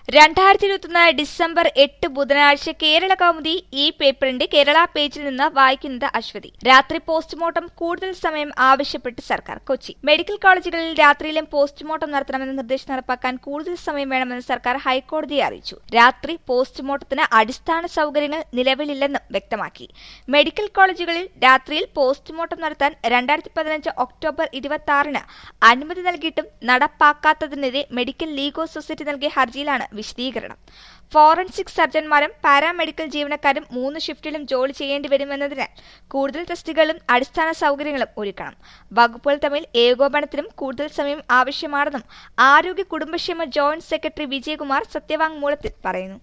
രണ്ടായിരത്തി ഇരുപത്തൊന്ന് ഡിസംബർ എട്ട് ബുധനാഴ്ച കേരള കൗമുദി ഈ പേപ്പറിന്റെ കേരള പേജിൽ നിന്ന് വായിക്കുന്നത് അശ്വതി രാത്രി പോസ്റ്റ്മോർട്ടം കൂടുതൽ സമയം ആവശ്യപ്പെട്ട് സർക്കാർ കൊച്ചി മെഡിക്കൽ കോളേജുകളിൽ രാത്രിയിലും പോസ്റ്റ്മോർട്ടം നടത്തണമെന്ന നിർദ്ദേശം നടപ്പാക്കാൻ കൂടുതൽ സമയം വേണമെന്ന് സർക്കാർ ഹൈക്കോടതിയെ അറിയിച്ചു രാത്രി പോസ്റ്റ്മോർട്ടത്തിന് അടിസ്ഥാന സൗകര്യങ്ങൾ നിലവിലില്ലെന്നും വ്യക്തമാക്കി മെഡിക്കൽ കോളേജുകളിൽ രാത്രിയിൽ പോസ്റ്റ്മോർട്ടം നടത്താൻ രണ്ടായിരത്തി പതിനഞ്ച് ഒക്ടോബർ ഇരുപത്തി ആറിന് അനുമതി നൽകിയിട്ടും നടപ്പാക്കാത്തതിനെതിരെ മെഡിക്കൽ ലീഗൽ സൊസൈറ്റി നൽകിയ ഹർജിയിലാണ് വിശദീകരണം ഫോറൻസിക് സർജൻമാരും പാരാമെഡിക്കൽ ജീവനക്കാരും മൂന്ന് ഷിഫ്റ്റിലും ജോലി ചെയ്യേണ്ടി വരുമെന്നതിനാൽ കൂടുതൽ ടെസ്റ്റുകളും അടിസ്ഥാന സൗകര്യങ്ങളും ഒരുക്കണം വകുപ്പുകൾ തമ്മിൽ ഏകോപനത്തിനും കൂടുതൽ സമയം ആവശ്യമാണെന്നും ആരോഗ്യ കുടുംബക്ഷേമ ജോയിന്റ് സെക്രട്ടറി വിജയകുമാർ സത്യവാങ്മൂലത്തിൽ പറയുന്നു